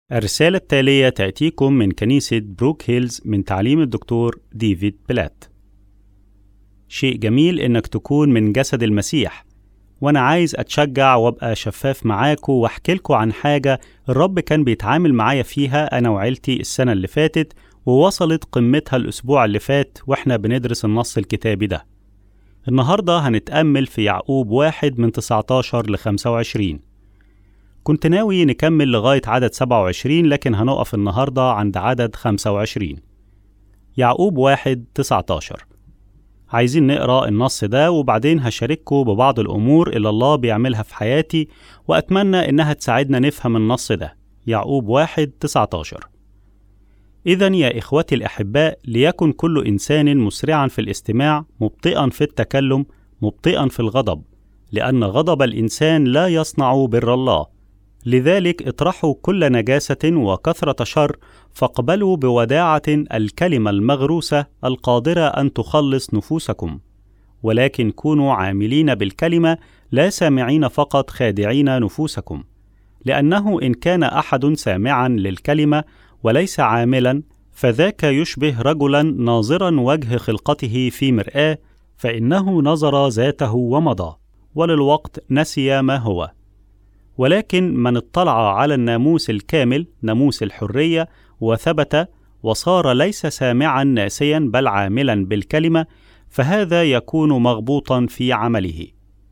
الرسالة التالية تأتيكم من كنيسة بروك هيلز من تعليم الدكتور ديفيد بلات. شيء جميل إنك تكون من جسد المسيح، وأنا عايز أتشجع وأبقى شفاف معاكم وأحكي لكم عن حاجة الرب كان بيتعامل معايا فيها أنا وعيلتي السنة اللي فاتت ووصلت قمتها الأسبوع اللي فات وإحنا بندرس النص الكتابي ده. النهاردة هنتأمل في يعقوب واحد من 19 ل 25. كنت ناوي نكمل لغاية عدد 27 لكن هنقف النهاردة عند عدد 25 يعقوب واحد 19 عايزين نقرأ النص ده وبعدين هشارككم ببعض الأمور اللي الله بيعملها في حياتي وأتمنى إنها تساعدنا نفهم النص ده يعقوب واحد 19 إذا يا إخوتي الأحباء ليكن كل إنسان مسرعا في الاستماع مبطئا في التكلم مبطئا في الغضب لأن غضب الإنسان لا يصنع بر الله لذلك اطرحوا كل نجاسة وكثرة شر فاقبلوا بوداعة الكلمة المغروسة القادرة أن تخلص نفوسكم ولكن كونوا عاملين بالكلمة لا سامعين فقط خادعين نفوسكم لأنه إن كان أحد سامعا للكلمة وليس عاملا فذاك يشبه رجلا ناظرا وجه خلقته في مرآة فإنه نظر ذاته ومضى وللوقت نسي ما هو ولكن من اطلع على الناموس الكامل ناموس الحرية وثبت وصار ليس سامعا ناسيا بل عاملا بالكلمة فهذا يكون مغبوطا في عمله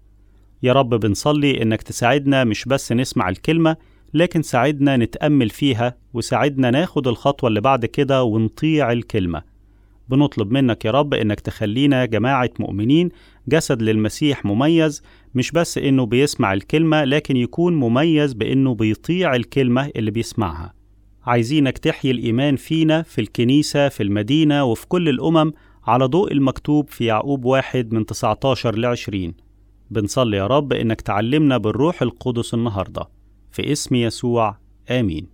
يا رب بنصلي انك تساعدنا مش بس نسمع الكلمة لكن ساعدنا نتأمل فيها وساعدنا ناخد الخطوة اللي بعد كده ونطيع الكلمة بنطلب منك يا رب انك تخلينا جماعة مؤمنين جسد للمسيح مميز مش بس انه بيسمع الكلمة لكن يكون مميز بانه بيطيع الكلمة اللي بيسمعها عايزينك تحيي الإيمان فينا في الكنيسة في المدينة وفي كل الأمم على ضوء المكتوب في يعقوب واحد من 19 ل 20 بنصلي يا رب إنك تعلمنا بالروح القدس النهاردة في اسم يسوع آمين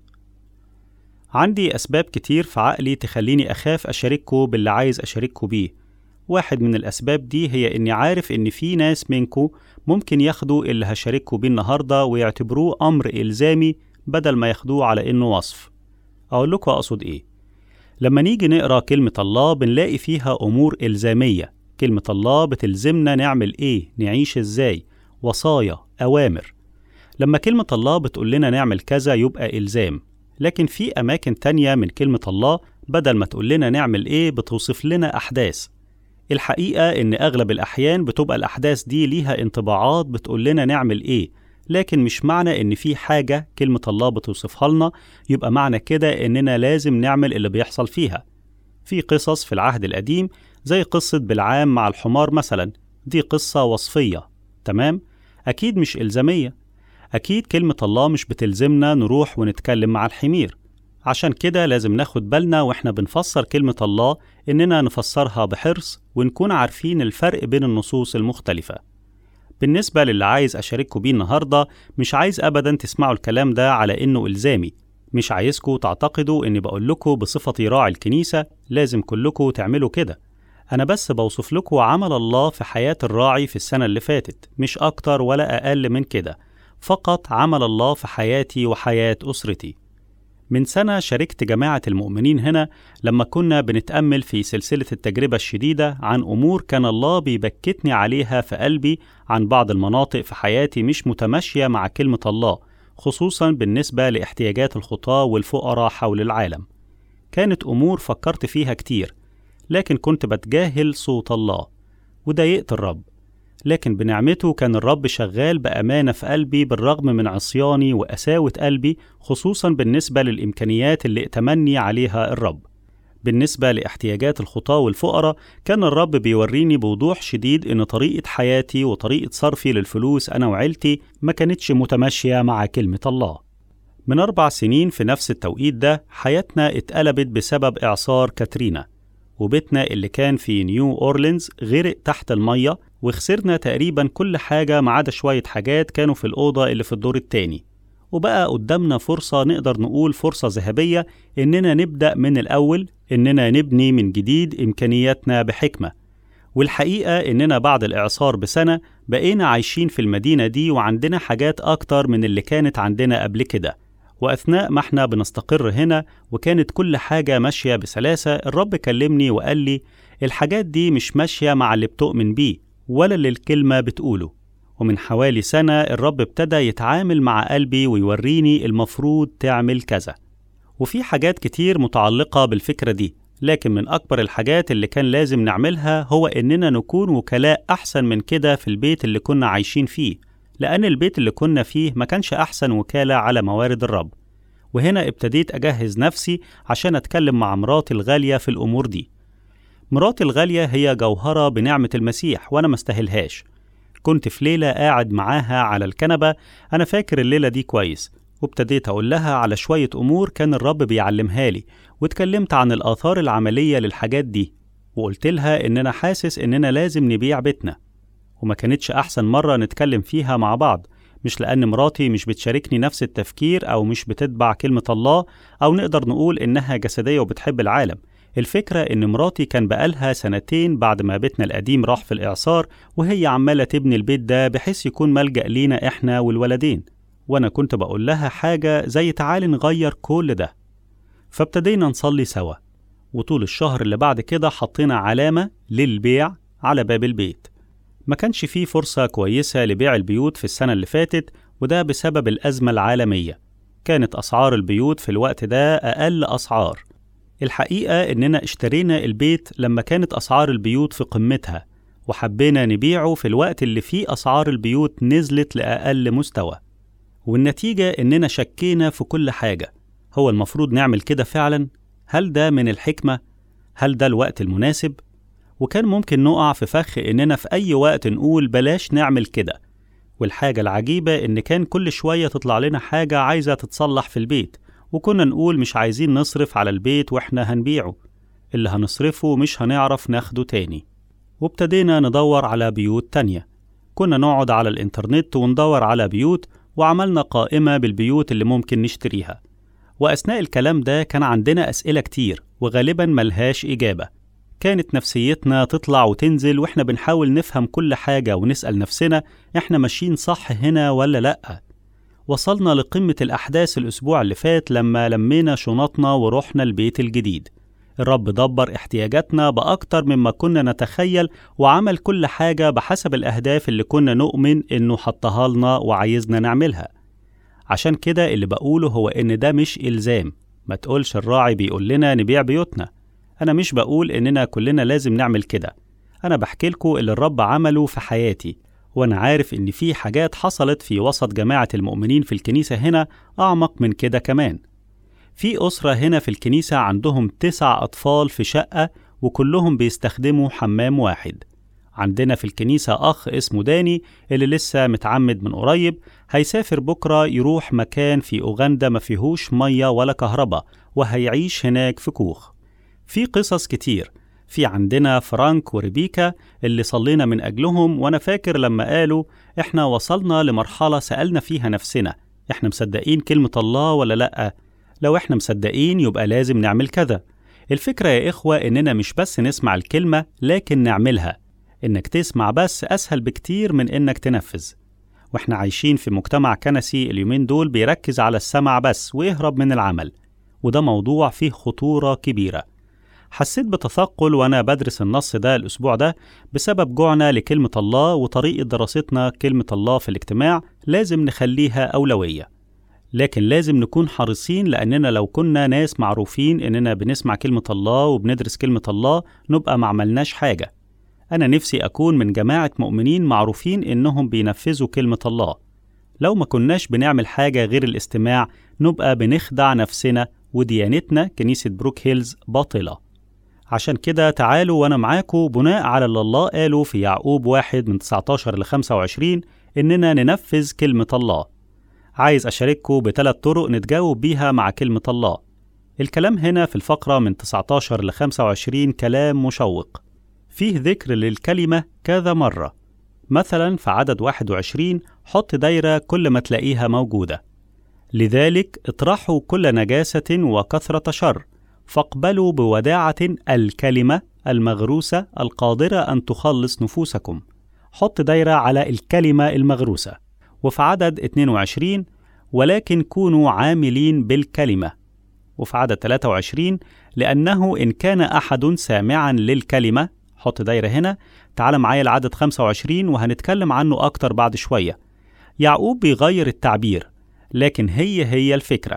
عندي أسباب كتير في عقلي تخليني أخاف أشارككم باللي عايز أشارككم بيه واحد من الأسباب دي هي إني عارف إن في ناس منكم ممكن ياخدوا اللي هشارككم بيه النهاردة ويعتبروه أمر إلزامي بدل ما ياخدوه على إنه وصف أقول لكم أقصد إيه لما نيجي نقرأ كلمة الله بنلاقي فيها أمور إلزامية كلمة الله بتلزمنا نعمل إيه نعيش إزاي وصايا أوامر لما كلمة الله بتقول لنا نعمل كذا يبقى إلزام لكن في أماكن تانية من كلمة الله بدل ما تقول لنا نعمل إيه بتوصف لنا أحداث الحقيقة إن أغلب الأحيان بتبقى الأحداث دي ليها انطباعات بتقول لنا نعمل إيه لكن مش معنى إن في حاجة كلمة الله بتوصفها لنا يبقى معنى كده إننا لازم نعمل اللي بيحصل فيها في قصص في العهد القديم زي قصة بالعام مع الحمار مثلا دي قصة وصفية تمام؟ أكيد مش إلزامية أكيد كلمة الله مش بتلزمنا نروح ونتكلم مع الحمير عشان كده لازم ناخد بالنا واحنا بنفسر كلمة الله إننا نفسرها بحرص ونكون عارفين الفرق بين النصوص المختلفة. بالنسبة للي عايز أشارككم بيه النهاردة مش عايز أبدا تسمعوا الكلام ده على إنه إلزامي، مش عايزكم تعتقدوا إني بقول لكم بصفتي راعي الكنيسة لازم كلكم تعملوا كده. أنا بس بوصف لكم عمل الله في حياة الراعي في السنة اللي فاتت، مش أكتر ولا أقل من كده. فقط عمل الله في حياتي وحياة أسرتي. من سنة شاركت جماعة المؤمنين هنا لما كنا بنتأمل في سلسلة التجربة الشديدة عن أمور كان الله بيبكتني عليها في قلبي عن بعض المناطق في حياتي مش متماشية مع كلمة الله خصوصا بالنسبة لاحتياجات الخطاة والفقراء حول العالم كانت أمور فكرت فيها كتير لكن كنت بتجاهل صوت الله وضايقت الرب لكن بنعمته كان الرب شغال بأمانة في قلبي بالرغم من عصياني وقساوة قلبي خصوصا بالنسبة للإمكانيات اللي ائتمني عليها الرب بالنسبة لاحتياجات الخطاة والفقراء كان الرب بيوريني بوضوح شديد إن طريقة حياتي وطريقة صرفي للفلوس أنا وعيلتي ما كانتش متماشية مع كلمة الله من أربع سنين في نفس التوقيت ده حياتنا اتقلبت بسبب إعصار كاترينا وبيتنا اللي كان في نيو أورلينز غرق تحت المية وخسرنا تقريبا كل حاجة ما عدا شوية حاجات كانوا في الأوضة اللي في الدور التاني وبقى قدامنا فرصة نقدر نقول فرصة ذهبية إننا نبدأ من الأول إننا نبني من جديد إمكانياتنا بحكمة والحقيقة إننا بعد الإعصار بسنة بقينا عايشين في المدينة دي وعندنا حاجات أكتر من اللي كانت عندنا قبل كده وأثناء ما احنا بنستقر هنا وكانت كل حاجة ماشية بسلاسة الرب كلمني وقال لي الحاجات دي مش ماشية مع اللي بتؤمن بيه ولا اللي الكلمة بتقوله ومن حوالي سنة الرب ابتدى يتعامل مع قلبي ويوريني المفروض تعمل كذا وفي حاجات كتير متعلقة بالفكرة دي لكن من أكبر الحاجات اللي كان لازم نعملها هو إننا نكون وكلاء أحسن من كده في البيت اللي كنا عايشين فيه لأن البيت اللي كنا فيه ما كانش أحسن وكالة على موارد الرب وهنا ابتديت أجهز نفسي عشان أتكلم مع مراتي الغالية في الأمور دي مراتي الغالية هي جوهرة بنعمة المسيح وأنا مستاهلهاش كنت في ليلة قاعد معاها على الكنبة أنا فاكر الليلة دي كويس وابتديت أقول لها على شوية أمور كان الرب بيعلمها لي واتكلمت عن الآثار العملية للحاجات دي وقلت لها إننا حاسس إننا لازم نبيع بيتنا وما كانتش أحسن مرة نتكلم فيها مع بعض مش لأن مراتي مش بتشاركني نفس التفكير أو مش بتتبع كلمة الله أو نقدر نقول إنها جسدية وبتحب العالم الفكرة إن مراتي كان بقالها سنتين بعد ما بيتنا القديم راح في الإعصار وهي عمالة تبني البيت ده بحيث يكون ملجأ لينا إحنا والولدين وأنا كنت بقول لها حاجة زي تعالي نغير كل ده فابتدينا نصلي سوا وطول الشهر اللي بعد كده حطينا علامة للبيع على باب البيت ما كانش فيه فرصة كويسة لبيع البيوت في السنة اللي فاتت وده بسبب الأزمة العالمية كانت أسعار البيوت في الوقت ده أقل أسعار الحقيقة إننا اشترينا البيت لما كانت أسعار البيوت في قمتها وحبينا نبيعه في الوقت اللي فيه أسعار البيوت نزلت لأقل مستوى والنتيجة إننا شكينا في كل حاجة هو المفروض نعمل كده فعلا؟ هل ده من الحكمة؟ هل ده الوقت المناسب؟ وكان ممكن نقع في فخ إننا في أي وقت نقول بلاش نعمل كده والحاجة العجيبة إن كان كل شوية تطلع لنا حاجة عايزة تتصلح في البيت وكنا نقول مش عايزين نصرف على البيت وإحنا هنبيعه اللي هنصرفه مش هنعرف ناخده تاني وابتدينا ندور على بيوت تانية كنا نقعد على الإنترنت وندور على بيوت وعملنا قائمة بالبيوت اللي ممكن نشتريها وأثناء الكلام ده كان عندنا أسئلة كتير وغالبا ملهاش إجابة كانت نفسيتنا تطلع وتنزل واحنا بنحاول نفهم كل حاجة ونسأل نفسنا احنا ماشيين صح هنا ولا لأ وصلنا لقمة الأحداث الأسبوع اللي فات لما لمينا شنطنا ورحنا البيت الجديد الرب دبر احتياجاتنا بأكتر مما كنا نتخيل وعمل كل حاجة بحسب الأهداف اللي كنا نؤمن إنه حطها لنا وعايزنا نعملها عشان كده اللي بقوله هو إن ده مش إلزام ما تقولش الراعي بيقول لنا نبيع بيوتنا أنا مش بقول إننا كلنا لازم نعمل كده أنا بحكي لكم اللي الرب عمله في حياتي وأنا عارف إن في حاجات حصلت في وسط جماعة المؤمنين في الكنيسة هنا أعمق من كده كمان في أسرة هنا في الكنيسة عندهم تسع أطفال في شقة وكلهم بيستخدموا حمام واحد عندنا في الكنيسة أخ اسمه داني اللي لسه متعمد من قريب هيسافر بكرة يروح مكان في أوغندا ما فيهوش مية ولا كهرباء وهيعيش هناك في كوخ في قصص كتير في عندنا فرانك وريبيكا اللي صلينا من أجلهم وأنا فاكر لما قالوا إحنا وصلنا لمرحلة سألنا فيها نفسنا إحنا مصدقين كلمة الله ولا لأ؟ لو إحنا مصدقين يبقى لازم نعمل كذا الفكرة يا إخوة إننا مش بس نسمع الكلمة لكن نعملها إنك تسمع بس أسهل بكتير من إنك تنفذ وإحنا عايشين في مجتمع كنسي اليومين دول بيركز على السمع بس ويهرب من العمل وده موضوع فيه خطورة كبيرة حسيت بتثقل وأنا بدرس النص ده الأسبوع ده بسبب جوعنا لكلمة الله وطريقة دراستنا كلمة الله في الاجتماع لازم نخليها أولوية لكن لازم نكون حريصين لأننا لو كنا ناس معروفين إننا بنسمع كلمة الله وبندرس كلمة الله نبقى ما عملناش حاجة أنا نفسي أكون من جماعة مؤمنين معروفين إنهم بينفذوا كلمة الله لو ما كناش بنعمل حاجة غير الاستماع نبقى بنخدع نفسنا وديانتنا كنيسة بروك هيلز باطلة عشان كده تعالوا وأنا معاكم بناء على اللي الله قاله في يعقوب واحد من 19 ل 25 إننا ننفذ كلمة الله عايز أشارككم بثلاث طرق نتجاوب بيها مع كلمة الله الكلام هنا في الفقرة من 19 ل 25 كلام مشوق فيه ذكر للكلمة كذا مرة مثلا في عدد 21 حط دايرة كل ما تلاقيها موجودة لذلك اطرحوا كل نجاسة وكثرة شر فاقبلوا بوداعة الكلمة المغروسة القادرة أن تخلص نفوسكم. حط دايرة على الكلمة المغروسة. وفي عدد 22 ولكن كونوا عاملين بالكلمة وفي عدد 23 لأنه إن كان أحد سامعا للكلمة حط دايرة هنا تعال معايا لعدد 25 وهنتكلم عنه أكتر بعد شوية يعقوب بيغير التعبير لكن هي هي الفكرة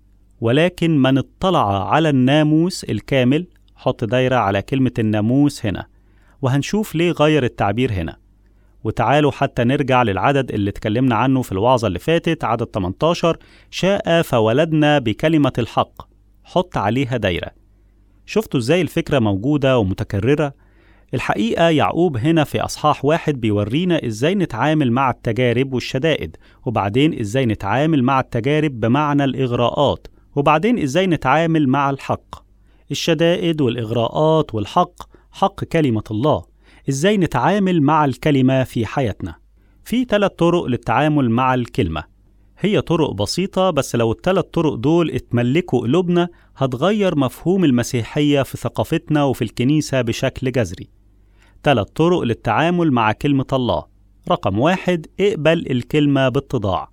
ولكن من اطلع على الناموس الكامل حط دايرة على كلمة الناموس هنا وهنشوف ليه غير التعبير هنا وتعالوا حتى نرجع للعدد اللي اتكلمنا عنه في الوعظة اللي فاتت عدد 18 شاء فولدنا بكلمة الحق حط عليها دايرة شفتوا ازاي الفكرة موجودة ومتكررة؟ الحقيقة يعقوب هنا في أصحاح واحد بيورينا ازاي نتعامل مع التجارب والشدائد وبعدين ازاي نتعامل مع التجارب بمعنى الإغراءات وبعدين ازاي نتعامل مع الحق الشدائد والإغراءات والحق حق كلمة الله ازاي نتعامل مع الكلمة في حياتنا في ثلاث طرق للتعامل مع الكلمة هي طرق بسيطة بس لو الثلاث طرق دول اتملكوا قلوبنا هتغير مفهوم المسيحية في ثقافتنا وفي الكنيسة بشكل جذري ثلاث طرق للتعامل مع كلمة الله رقم واحد اقبل الكلمة باتضاع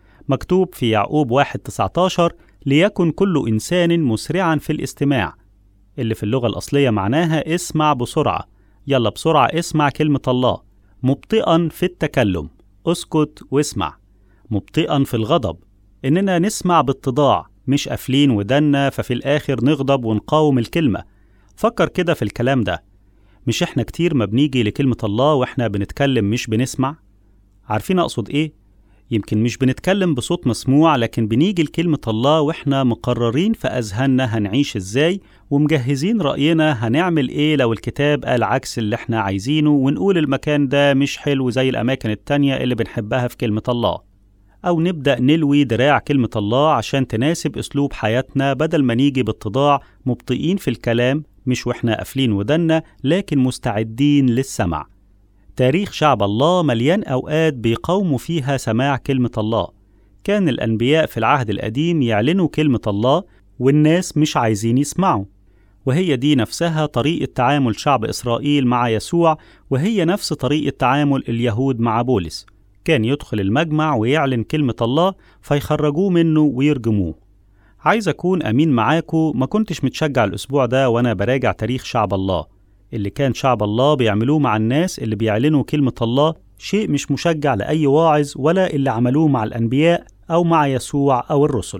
مكتوب في يعقوب واحد 19 ليكن كل إنسان مسرعا في الاستماع اللي في اللغة الأصلية معناها اسمع بسرعة يلا بسرعة اسمع كلمة الله مبطئا في التكلم اسكت واسمع مبطئا في الغضب إننا نسمع باتضاع مش قافلين ودنا ففي الآخر نغضب ونقاوم الكلمة فكر كده في الكلام ده مش احنا كتير ما بنيجي لكلمة الله واحنا بنتكلم مش بنسمع عارفين أقصد إيه؟ يمكن مش بنتكلم بصوت مسموع لكن بنيجي لكلمة الله واحنا مقررين في أذهاننا هنعيش ازاي ومجهزين رأينا هنعمل ايه لو الكتاب قال عكس اللي احنا عايزينه ونقول المكان ده مش حلو زي الأماكن التانية اللي بنحبها في كلمة الله أو نبدأ نلوي دراع كلمة الله عشان تناسب أسلوب حياتنا بدل ما نيجي باتضاع مبطئين في الكلام مش واحنا قافلين ودنا لكن مستعدين للسمع تاريخ شعب الله مليان أوقات بيقاوموا فيها سماع كلمة الله كان الأنبياء في العهد القديم يعلنوا كلمة الله والناس مش عايزين يسمعوا وهي دي نفسها طريقة تعامل شعب إسرائيل مع يسوع وهي نفس طريقة تعامل اليهود مع بولس كان يدخل المجمع ويعلن كلمة الله فيخرجوه منه ويرجموه عايز أكون أمين معاكو ما كنتش متشجع الأسبوع ده وأنا براجع تاريخ شعب الله اللي كان شعب الله بيعملوه مع الناس اللي بيعلنوا كلمة الله شيء مش مشجع لأي واعظ ولا اللي عملوه مع الأنبياء أو مع يسوع أو الرسل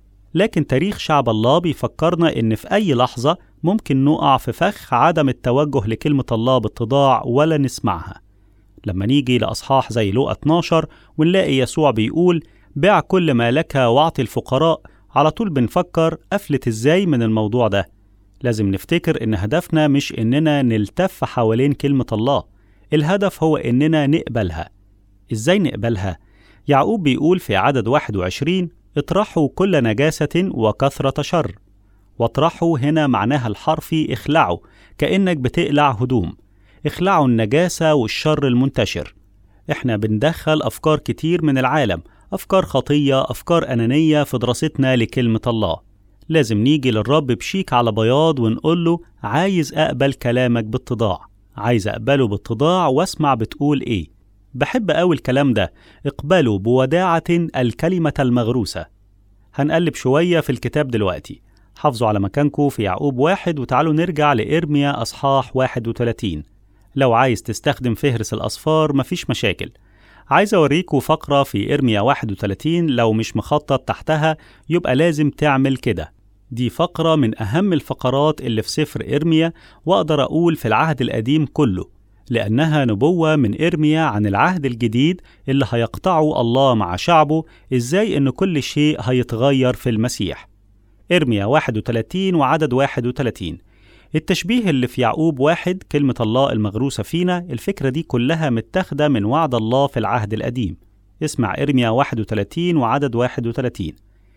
لكن تاريخ شعب الله بيفكرنا إن في أي لحظة ممكن نقع في فخ عدم التوجه لكلمة الله باتضاع ولا نسمعها لما نيجي لأصحاح زي لوقا 12 ونلاقي يسوع بيقول بيع كل ما لك واعطي الفقراء على طول بنفكر أفلت إزاي من الموضوع ده لازم نفتكر إن هدفنا مش إننا نلتف حوالين كلمة الله الهدف هو إننا نقبلها إزاي نقبلها؟ يعقوب بيقول في عدد 21 اطرحوا كل نجاسة وكثرة شر واطرحوا هنا معناها الحرفي اخلعوا كأنك بتقلع هدوم اخلعوا النجاسة والشر المنتشر احنا بندخل أفكار كتير من العالم أفكار خطية أفكار أنانية في دراستنا لكلمة الله لازم نيجي للرب بشيك على بياض ونقول له عايز أقبل كلامك باتضاع عايز أقبله باتضاع واسمع بتقول إيه بحب أوي الكلام ده اقبلوا بوداعة الكلمة المغروسة هنقلب شوية في الكتاب دلوقتي حافظوا على مكانكم في يعقوب واحد وتعالوا نرجع لإرميا أصحاح 31 لو عايز تستخدم فهرس الأصفار مفيش مشاكل عايز أوريكوا فقرة في إرميا 31 لو مش مخطط تحتها يبقى لازم تعمل كده دي فقرة من أهم الفقرات اللي في سفر إرميا وأقدر أقول في العهد القديم كله لأنها نبوة من إرميا عن العهد الجديد اللي هيقطعه الله مع شعبه إزاي إن كل شيء هيتغير في المسيح إرميا 31 وعدد 31 التشبيه اللي في يعقوب واحد كلمة الله المغروسة فينا الفكرة دي كلها متاخدة من وعد الله في العهد القديم اسمع إرميا 31 وعدد 31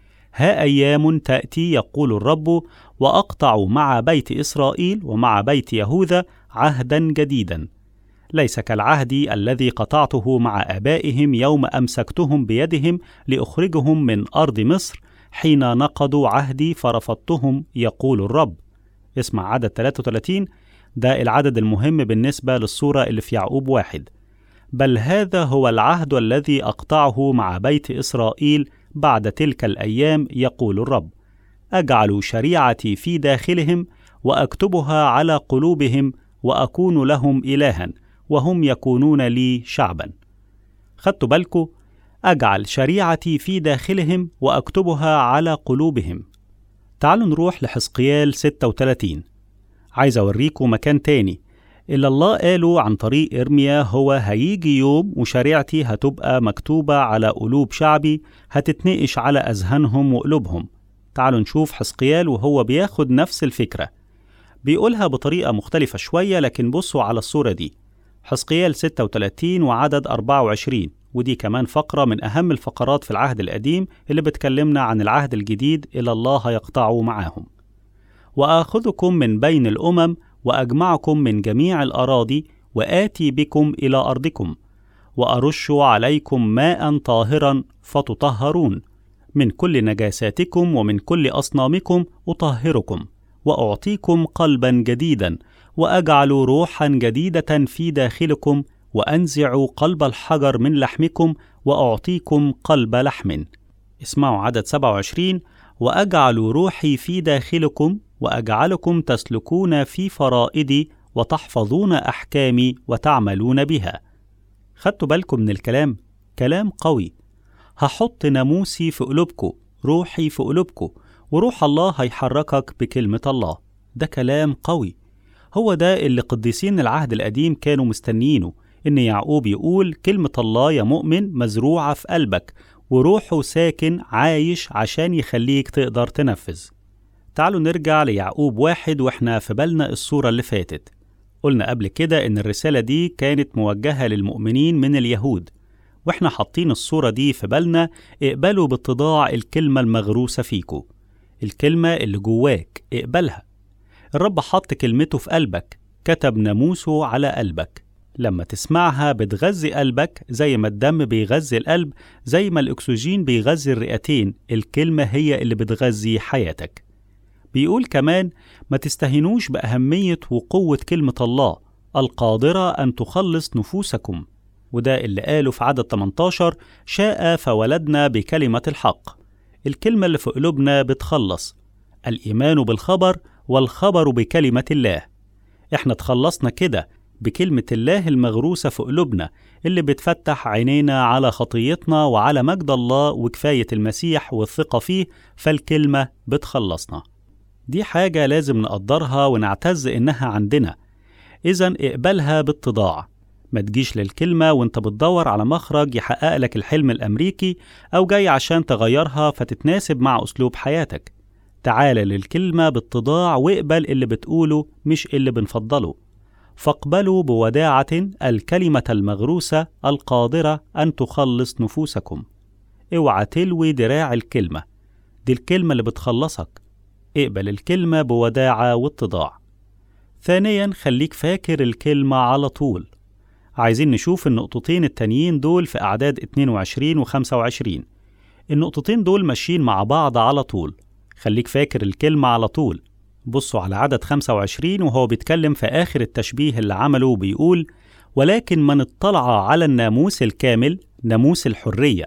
ها أيام تأتي يقول الرب وأقطع مع بيت إسرائيل ومع بيت يهوذا عهدا جديدا ليس كالعهد الذي قطعته مع آبائهم يوم أمسكتهم بيدهم لأخرجهم من أرض مصر حين نقضوا عهدي فرفضتهم يقول الرب اسمع عدد 33 ده العدد المهم بالنسبة للصورة اللي في يعقوب واحد بل هذا هو العهد الذي أقطعه مع بيت إسرائيل بعد تلك الأيام يقول الرب أجعل شريعتي في داخلهم وأكتبها على قلوبهم وأكون لهم إلها وهم يكونون لي شعبا خدتوا بالكم أجعل شريعتي في داخلهم وأكتبها على قلوبهم تعالوا نروح لحزقيال 36 عايز أوريكم مكان تاني اللي الله قاله عن طريق إرميا هو هيجي يوم وشريعتي هتبقى مكتوبة على قلوب شعبي هتتنقش على أذهانهم وقلوبهم تعالوا نشوف حزقيال وهو بياخد نفس الفكرة بيقولها بطريقة مختلفة شوية لكن بصوا على الصورة دي حزقيال 36 وعدد 24 ودي كمان فقرة من أهم الفقرات في العهد القديم اللي بتكلمنا عن العهد الجديد إلى الله يقطعه معاهم وآخذكم من بين الأمم وأجمعكم من جميع الأراضي وآتي بكم إلى أرضكم وأرش عليكم ماء طاهرا فتطهرون من كل نجاساتكم ومن كل أصنامكم أطهركم وأعطيكم قلبا جديدا وأجعل روحا جديدة في داخلكم وأنزع قلب الحجر من لحمكم وأعطيكم قلب لحم اسمعوا عدد 27 وأجعل روحي في داخلكم وأجعلكم تسلكون في فرائدي وتحفظون أحكامي وتعملون بها خدتوا بالكم من الكلام؟ كلام قوي هحط ناموسي في قلوبكم روحي في قلوبكم وروح الله هيحركك بكلمة الله ده كلام قوي هو ده اللي قديسين العهد القديم كانوا مستنيينه إن يعقوب يقول كلمة الله يا مؤمن مزروعة في قلبك وروحه ساكن عايش عشان يخليك تقدر تنفذ تعالوا نرجع ليعقوب واحد واحنا في بالنا الصورة اللي فاتت قلنا قبل كده إن الرسالة دي كانت موجهة للمؤمنين من اليهود واحنا حاطين الصورة دي في بالنا اقبلوا باتضاع الكلمة المغروسة فيكو الكلمة اللي جواك اقبلها الرب حط كلمته في قلبك كتب ناموسه على قلبك لما تسمعها بتغذي قلبك زي ما الدم بيغذي القلب زي ما الأكسجين بيغذي الرئتين الكلمة هي اللي بتغذي حياتك بيقول كمان ما تستهينوش بأهمية وقوة كلمة الله القادرة أن تخلص نفوسكم وده اللي قاله في عدد 18 شاء فولدنا بكلمة الحق الكلمة اللي في قلوبنا بتخلص الإيمان بالخبر والخبر بكلمة الله احنا تخلصنا كده بكلمة الله المغروسة في قلوبنا اللي بتفتح عينينا على خطيتنا وعلى مجد الله وكفاية المسيح والثقة فيه فالكلمة بتخلصنا دي حاجة لازم نقدرها ونعتز إنها عندنا إذا اقبلها باتضاع ما تجيش للكلمة وانت بتدور على مخرج يحقق لك الحلم الأمريكي أو جاي عشان تغيرها فتتناسب مع أسلوب حياتك تعال للكلمة باتضاع واقبل اللي بتقوله مش اللي بنفضله فاقبلوا بوداعة الكلمة المغروسة القادرة أن تخلص نفوسكم اوعى تلوي دراع الكلمة دي الكلمة اللي بتخلصك اقبل الكلمة بوداعة واتضاع ثانيا خليك فاكر الكلمة على طول عايزين نشوف النقطتين التانيين دول في أعداد 22 و 25 النقطتين دول ماشيين مع بعض على طول خليك فاكر الكلمة على طول بصوا على عدد 25 وهو بيتكلم في آخر التشبيه اللي عمله وبيقول ولكن من اطلع على الناموس الكامل ناموس الحرية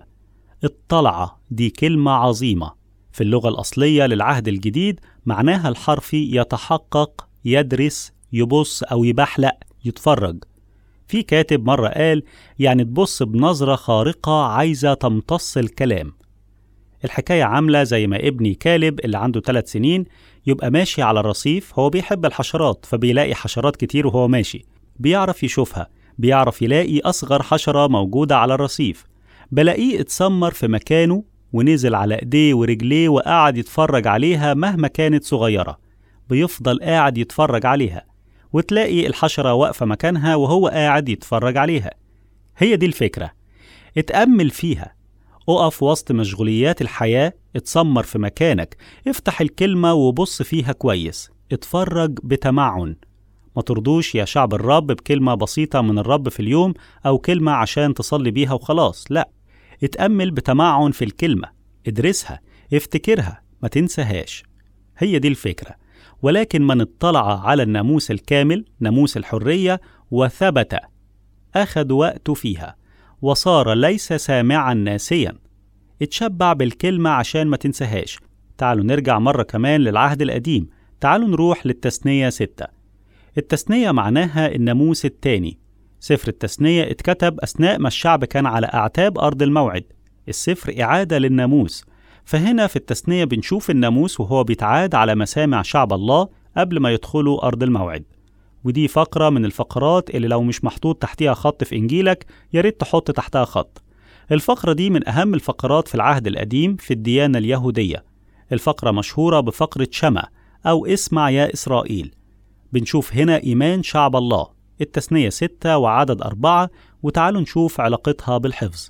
اطلع دي كلمة عظيمة في اللغة الأصلية للعهد الجديد معناها الحرفي يتحقق يدرس يبص أو يبحلق يتفرج في كاتب مرة قال يعني تبص بنظرة خارقة عايزة تمتص الكلام الحكاية عاملة زي ما ابني كالب اللي عنده ثلاث سنين يبقى ماشي على الرصيف هو بيحب الحشرات فبيلاقي حشرات كتير وهو ماشي بيعرف يشوفها بيعرف يلاقي أصغر حشرة موجودة على الرصيف بلاقيه اتسمر في مكانه ونزل على ايديه ورجليه وقعد يتفرج عليها مهما كانت صغيرة بيفضل قاعد يتفرج عليها وتلاقي الحشرة واقفة مكانها وهو قاعد يتفرج عليها هي دي الفكرة اتأمل فيها اقف وسط مشغوليات الحياة اتسمر في مكانك افتح الكلمة وبص فيها كويس اتفرج بتمعن ما ترضوش يا شعب الرب بكلمة بسيطة من الرب في اليوم أو كلمة عشان تصلي بيها وخلاص لأ اتأمل بتمعن في الكلمة ادرسها افتكرها ما تنساهاش هي دي الفكرة ولكن من اطلع على الناموس الكامل ناموس الحرية وثبت أخذ وقته فيها وصار ليس سامعا ناسيا اتشبع بالكلمة عشان ما تنساهاش تعالوا نرجع مرة كمان للعهد القديم تعالوا نروح للتثنية ستة التثنية معناها الناموس التاني سفر التثنية اتكتب أثناء ما الشعب كان على أعتاب أرض الموعد السفر إعادة للناموس فهنا في التثنية بنشوف الناموس وهو بيتعاد على مسامع شعب الله قبل ما يدخلوا أرض الموعد ودي فقرة من الفقرات اللي لو مش محطوط تحتها خط في إنجيلك ياريت تحط تحتها خط الفقرة دي من أهم الفقرات في العهد القديم في الديانة اليهودية الفقرة مشهورة بفقرة شمع أو اسمع يا إسرائيل بنشوف هنا إيمان شعب الله التثنية ستة وعدد أربعة وتعالوا نشوف علاقتها بالحفظ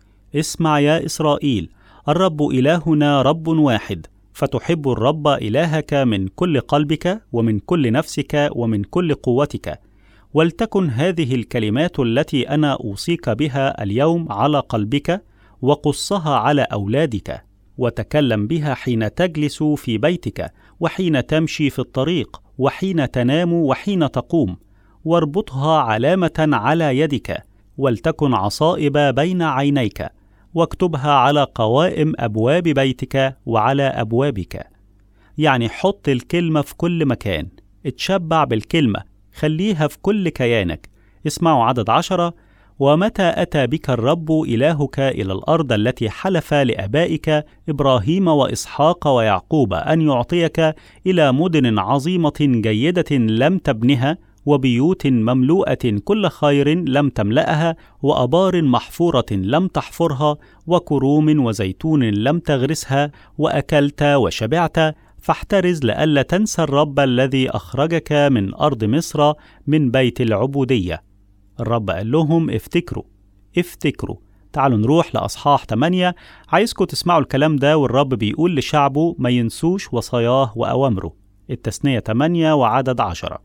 اسمع يا إسرائيل الرب إلهنا رب واحد فتحب الرب إلهك من كل قلبك ومن كل نفسك ومن كل قوتك ولتكن هذه الكلمات التي أنا أوصيك بها اليوم على قلبك وقصها على أولادك وتكلم بها حين تجلس في بيتك وحين تمشي في الطريق وحين تنام وحين تقوم واربطها علامة على يدك ولتكن عصائب بين عينيك واكتبها على قوائم أبواب بيتك وعلى أبوابك يعني حط الكلمة في كل مكان اتشبع بالكلمة خليها في كل كيانك اسمعوا عدد عشرة ومتى أتى بك الرب إلهك إلى الأرض التي حلف لآبائك إبراهيم وإسحاق ويعقوب أن يعطيك إلى مدن عظيمة جيدة لم تبنها وبيوت مملوءة كل خير لم تملأها وأبار محفورة لم تحفرها وكروم وزيتون لم تغرسها وأكلت وشبعت فاحترز لئلا تنسى الرب الذي أخرجك من أرض مصر من بيت العبودية الرب قال لهم افتكروا افتكروا تعالوا نروح لأصحاح 8 عايزكم تسمعوا الكلام ده والرب بيقول لشعبه ما ينسوش وصاياه وأوامره التثنية 8 وعدد عشرة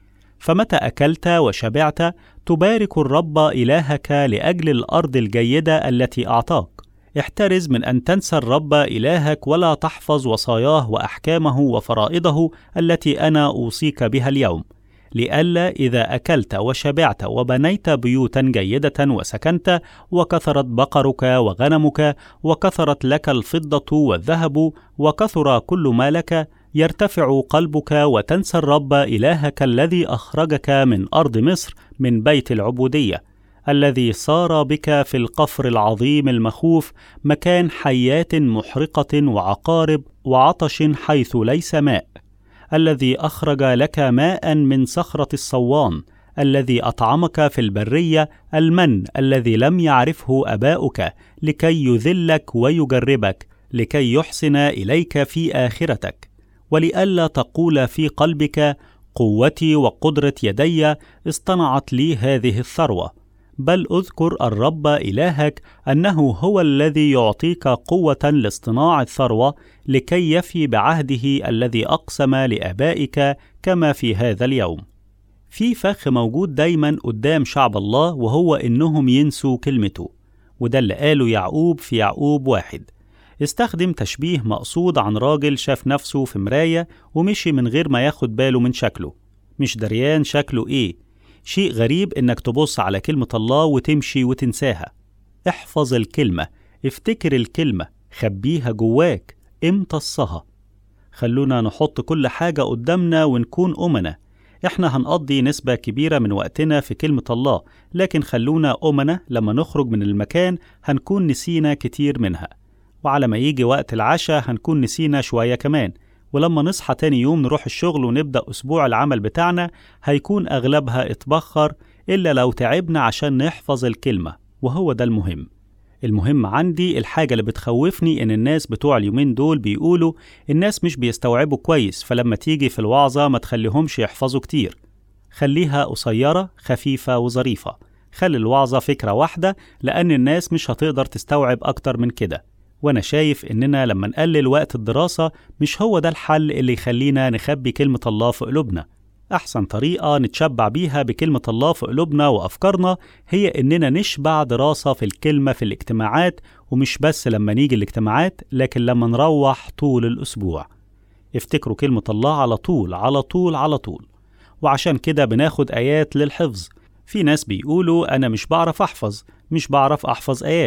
فمتى أكلت وشبعت تبارك الرب إلهك لأجل الأرض الجيدة التي أعطاك احترز من أن تنسى الرب إلهك ولا تحفظ وصاياه وأحكامه وفرائضه التي أنا أوصيك بها اليوم لئلا إذا أكلت وشبعت وبنيت بيوتا جيدة وسكنت وكثرت بقرك وغنمك وكثرت لك الفضة والذهب وكثر كل ما لك يرتفع قلبك وتنسى الرب إلهك الذي أخرجك من أرض مصر من بيت العبودية الذي صار بك في القفر العظيم المخوف مكان حيات محرقة وعقارب وعطش حيث ليس ماء الذي أخرج لك ماء من صخرة الصوان الذي أطعمك في البرية المن الذي لم يعرفه أباؤك لكي يذلك ويجربك لكي يحسن إليك في آخرتك ولئلا تقول في قلبك قوتي وقدرة يدي اصطنعت لي هذه الثروة بل اذكر الرب إلهك أنه هو الذي يعطيك قوة لاصطناع الثروة لكي يفي بعهده الذي أقسم لآبائك كما في هذا اليوم. في فخ موجود دايما قدام شعب الله وهو إنهم ينسوا كلمته، وده اللي قاله يعقوب في يعقوب واحد. استخدم تشبيه مقصود عن راجل شاف نفسه في مراية ومشي من غير ما ياخد باله من شكله مش دريان شكله ايه شيء غريب انك تبص على كلمة الله وتمشي وتنساها احفظ الكلمة افتكر الكلمة خبيها جواك امتصها خلونا نحط كل حاجة قدامنا ونكون أمنا احنا هنقضي نسبة كبيرة من وقتنا في كلمة الله لكن خلونا أمنا لما نخرج من المكان هنكون نسينا كتير منها وعلى ما يجي وقت العشاء هنكون نسينا شوية كمان ولما نصحى تاني يوم نروح الشغل ونبدأ أسبوع العمل بتاعنا هيكون أغلبها اتبخر إلا لو تعبنا عشان نحفظ الكلمة وهو ده المهم المهم عندي الحاجة اللي بتخوفني إن الناس بتوع اليومين دول بيقولوا الناس مش بيستوعبوا كويس فلما تيجي في الوعظة ما تخليهمش يحفظوا كتير خليها قصيرة خفيفة وظريفة خلي الوعظة فكرة واحدة لأن الناس مش هتقدر تستوعب أكتر من كده وأنا شايف إننا لما نقلل وقت الدراسة مش هو ده الحل اللي يخلينا نخبي كلمة الله في قلوبنا أحسن طريقة نتشبع بيها بكلمة الله في قلوبنا وأفكارنا هي إننا نشبع دراسة في الكلمة في الاجتماعات ومش بس لما نيجي الاجتماعات لكن لما نروح طول الأسبوع افتكروا كلمة الله على طول على طول على طول وعشان كده بناخد آيات للحفظ في ناس بيقولوا أنا مش بعرف أحفظ مش بعرف أحفظ آيات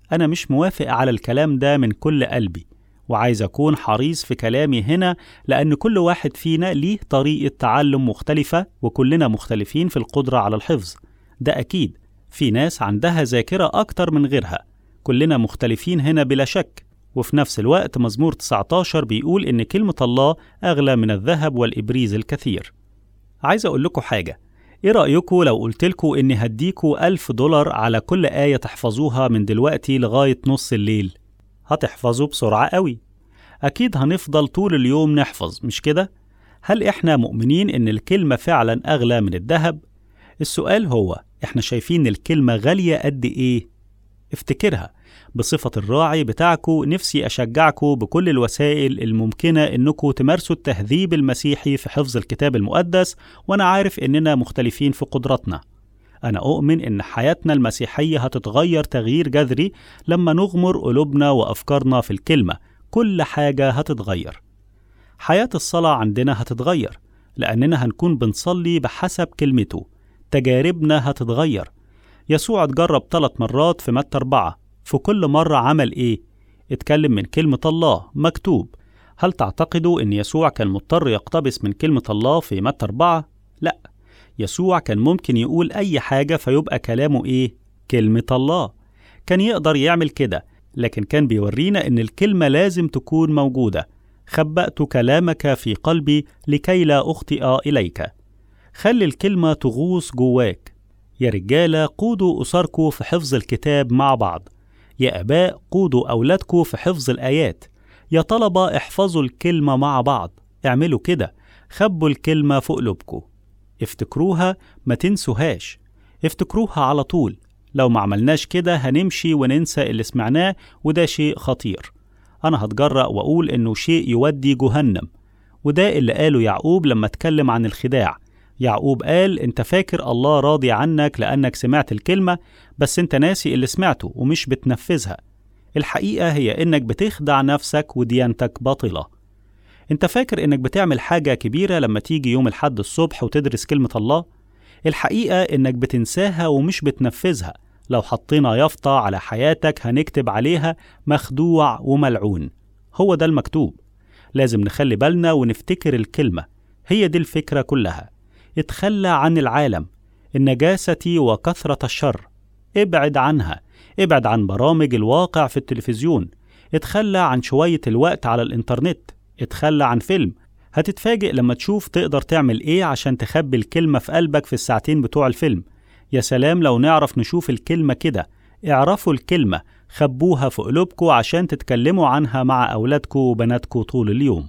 أنا مش موافق على الكلام ده من كل قلبي وعايز أكون حريص في كلامي هنا لأن كل واحد فينا ليه طريقة تعلم مختلفة وكلنا مختلفين في القدرة على الحفظ ده أكيد في ناس عندها ذاكرة أكتر من غيرها كلنا مختلفين هنا بلا شك وفي نفس الوقت مزمور 19 بيقول إن كلمة الله أغلى من الذهب والإبريز الكثير عايز أقول لكم حاجة إيه رأيكم لو قلت لكم إني هديكوا ألف دولار على كل آية تحفظوها من دلوقتي لغاية نص الليل هتحفظوا بسرعة قوي أكيد هنفضل طول اليوم نحفظ مش كده؟ هل إحنا مؤمنين إن الكلمة فعلا أغلى من الذهب؟ السؤال هو إحنا شايفين الكلمة غالية قد إيه؟ افتكرها بصفة الراعي بتاعكو نفسي أشجعكو بكل الوسائل الممكنة إنكو تمارسوا التهذيب المسيحي في حفظ الكتاب المقدس وأنا عارف إننا مختلفين في قدراتنا أنا أؤمن إن حياتنا المسيحية هتتغير تغيير جذري لما نغمر قلوبنا وأفكارنا في الكلمة كل حاجة هتتغير حياة الصلاة عندنا هتتغير لأننا هنكون بنصلي بحسب كلمته تجاربنا هتتغير يسوع اتجرب ثلاث مرات في متى أربعة في كل مرة عمل إيه؟ اتكلم من كلمة الله مكتوب هل تعتقدوا إن يسوع كان مضطر يقتبس من كلمة الله في متى أربعة؟ لأ يسوع كان ممكن يقول أي حاجة فيبقى كلامه إيه؟ كلمة الله كان يقدر يعمل كده لكن كان بيورينا إن الكلمة لازم تكون موجودة خبأت كلامك في قلبي لكي لا أخطئ إليك خلي الكلمة تغوص جواك يا رجالة قودوا أسركوا في حفظ الكتاب مع بعض يا آباء قودوا أولادكوا في حفظ الآيات يا طلبة احفظوا الكلمة مع بعض اعملوا كده خبوا الكلمة في قلوبكوا افتكروها ما تنسوهاش افتكروها على طول لو ما عملناش كده هنمشي وننسى اللي سمعناه وده شيء خطير أنا هتجرأ وأقول إنه شيء يودي جهنم وده اللي قاله يعقوب لما اتكلم عن الخداع يعقوب قال انت فاكر الله راضي عنك لأنك سمعت الكلمة بس انت ناسي اللي سمعته ومش بتنفذها الحقيقة هي انك بتخدع نفسك وديانتك باطلة انت فاكر انك بتعمل حاجة كبيرة لما تيجي يوم الحد الصبح وتدرس كلمة الله الحقيقة انك بتنساها ومش بتنفذها لو حطينا يافطة على حياتك هنكتب عليها مخدوع وملعون هو ده المكتوب لازم نخلي بالنا ونفتكر الكلمة هي دي الفكرة كلها اتخلى عن العالم النجاسة وكثرة الشر ابعد عنها ابعد عن برامج الواقع في التلفزيون اتخلى عن شوية الوقت على الإنترنت اتخلى عن فيلم هتتفاجئ لما تشوف تقدر تعمل ايه عشان تخبي الكلمة في قلبك في الساعتين بتوع الفيلم يا سلام لو نعرف نشوف الكلمة كده اعرفوا الكلمة خبوها في قلوبكوا عشان تتكلموا عنها مع أولادكوا وبناتكوا طول اليوم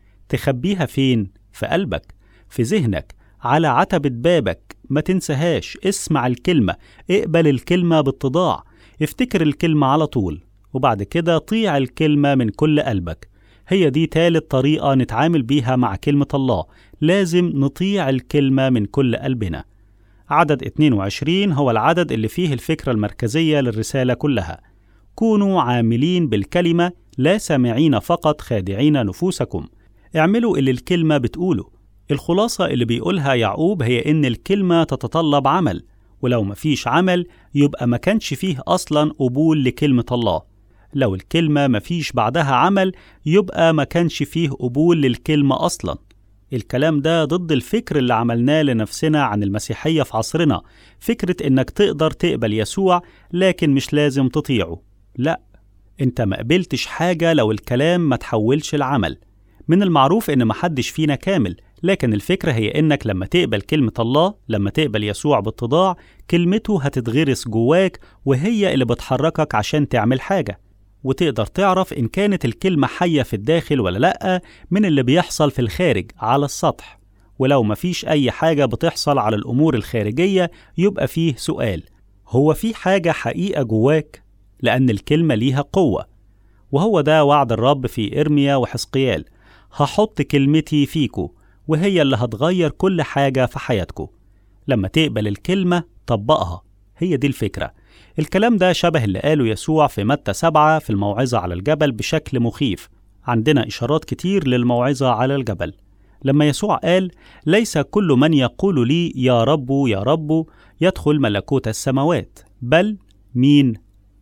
تخبيها فين؟ في قلبك في ذهنك على عتبة بابك ما تنساهاش اسمع الكلمة اقبل الكلمة باتضاع افتكر الكلمة على طول وبعد كده طيع الكلمة من كل قلبك هي دي تالت طريقة نتعامل بيها مع كلمة الله لازم نطيع الكلمة من كل قلبنا عدد 22 هو العدد اللي فيه الفكرة المركزية للرسالة كلها كونوا عاملين بالكلمة لا سامعين فقط خادعين نفوسكم اعملوا اللي الكلمة بتقوله الخلاصة اللي بيقولها يعقوب هي إن الكلمة تتطلب عمل ولو مفيش عمل يبقى ما كانش فيه أصلا قبول لكلمة الله لو الكلمة مفيش بعدها عمل يبقى ما كانش فيه قبول للكلمة أصلا الكلام ده ضد الفكر اللي عملناه لنفسنا عن المسيحية في عصرنا فكرة إنك تقدر تقبل يسوع لكن مش لازم تطيعه لا انت ما قبلتش حاجة لو الكلام ما تحولش العمل من المعروف إن محدش فينا كامل لكن الفكرة هي إنك لما تقبل كلمة الله لما تقبل يسوع باتضاع كلمته هتتغرس جواك وهي اللي بتحركك عشان تعمل حاجة وتقدر تعرف إن كانت الكلمة حية في الداخل ولا لأ من اللي بيحصل في الخارج على السطح ولو مفيش أي حاجة بتحصل على الأمور الخارجية يبقى فيه سؤال هو في حاجة حقيقة جواك؟ لأن الكلمة ليها قوة وهو ده وعد الرب في إرميا وحسقيال هحط كلمتي فيكو وهي اللي هتغير كل حاجة في حياتكو لما تقبل الكلمة طبقها هي دي الفكرة الكلام ده شبه اللي قاله يسوع في متى سبعة في الموعظة على الجبل بشكل مخيف عندنا إشارات كتير للموعظة على الجبل لما يسوع قال ليس كل من يقول لي يا رب يا رب يدخل ملكوت السماوات بل مين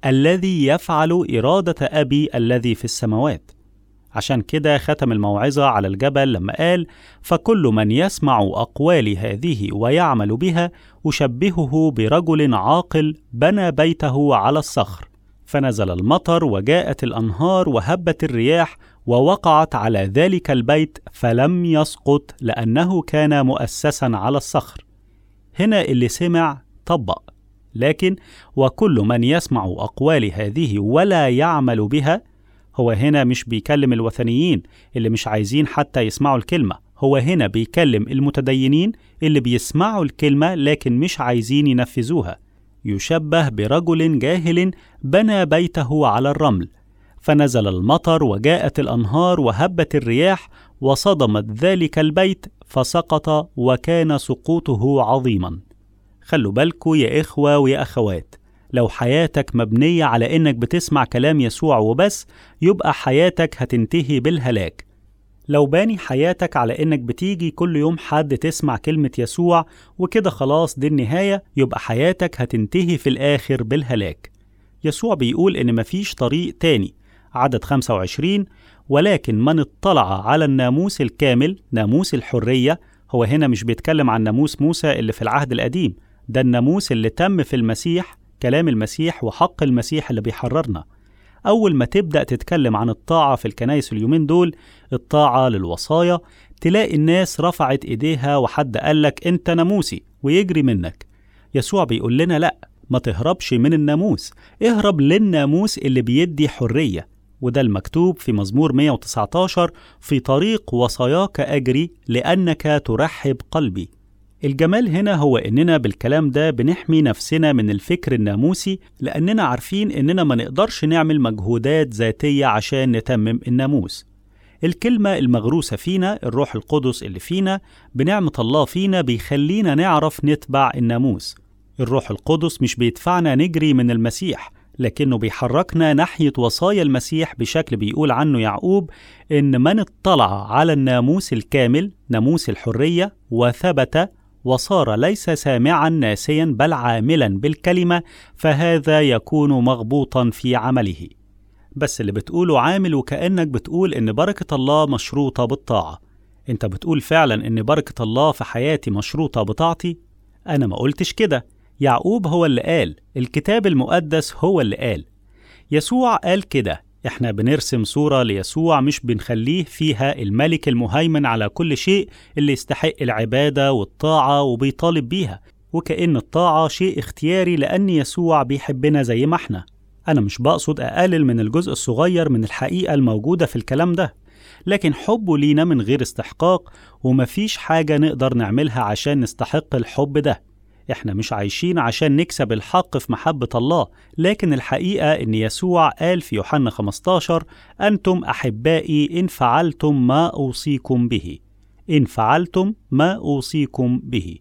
الذي يفعل إرادة أبي الذي في السماوات عشان كده ختم الموعظة على الجبل لما قال فكل من يسمع أقوالي هذه ويعمل بها أشبهه برجل عاقل بنى بيته على الصخر فنزل المطر وجاءت الأنهار وهبت الرياح ووقعت على ذلك البيت فلم يسقط لأنه كان مؤسسا على الصخر هنا اللي سمع طبق لكن وكل من يسمع أقوال هذه ولا يعمل بها هو هنا مش بيكلم الوثنيين اللي مش عايزين حتى يسمعوا الكلمة هو هنا بيكلم المتدينين اللي بيسمعوا الكلمة لكن مش عايزين ينفذوها يشبه برجل جاهل بنى بيته على الرمل فنزل المطر وجاءت الأنهار وهبت الرياح وصدمت ذلك البيت فسقط وكان سقوطه عظيما خلوا بالكوا يا إخوة ويا أخوات لو حياتك مبنية على إنك بتسمع كلام يسوع وبس يبقى حياتك هتنتهي بالهلاك لو باني حياتك على إنك بتيجي كل يوم حد تسمع كلمة يسوع وكده خلاص دي النهاية يبقى حياتك هتنتهي في الآخر بالهلاك يسوع بيقول إن مفيش طريق تاني عدد 25 ولكن من اطلع على الناموس الكامل ناموس الحرية هو هنا مش بيتكلم عن ناموس موسى اللي في العهد القديم ده الناموس اللي تم في المسيح كلام المسيح وحق المسيح اللي بيحررنا أول ما تبدأ تتكلم عن الطاعة في الكنايس اليومين دول الطاعة للوصايا تلاقي الناس رفعت إيديها وحد قالك أنت ناموسي ويجري منك يسوع بيقول لنا لأ ما تهربش من الناموس اهرب للناموس اللي بيدي حرية وده المكتوب في مزمور 119 في طريق وصاياك أجري لأنك ترحب قلبي الجمال هنا هو إننا بالكلام ده بنحمي نفسنا من الفكر الناموسي لأننا عارفين إننا ما نقدرش نعمل مجهودات ذاتية عشان نتمم الناموس الكلمة المغروسة فينا الروح القدس اللي فينا بنعمة الله فينا بيخلينا نعرف نتبع الناموس الروح القدس مش بيدفعنا نجري من المسيح لكنه بيحركنا ناحية وصايا المسيح بشكل بيقول عنه يعقوب إن من اطلع على الناموس الكامل ناموس الحرية وثبت وصار ليس سامعا ناسيا بل عاملا بالكلمة فهذا يكون مغبوطا في عمله بس اللي بتقوله عامل وكأنك بتقول إن بركة الله مشروطة بالطاعة أنت بتقول فعلا إن بركة الله في حياتي مشروطة بطاعتي؟ أنا ما قلتش كده يعقوب هو اللي قال الكتاب المقدس هو اللي قال يسوع قال كده احنا بنرسم صورة ليسوع مش بنخليه فيها الملك المهيمن على كل شيء اللي يستحق العبادة والطاعة وبيطالب بيها وكأن الطاعة شيء اختياري لأن يسوع بيحبنا زي ما احنا أنا مش بقصد أقلل من الجزء الصغير من الحقيقة الموجودة في الكلام ده لكن حبه لينا من غير استحقاق ومفيش حاجة نقدر نعملها عشان نستحق الحب ده احنا مش عايشين عشان نكسب الحق في محبة الله لكن الحقيقة ان يسوع قال في يوحنا 15 أنتم أحبائي إن فعلتم ما أوصيكم به إن فعلتم ما أوصيكم به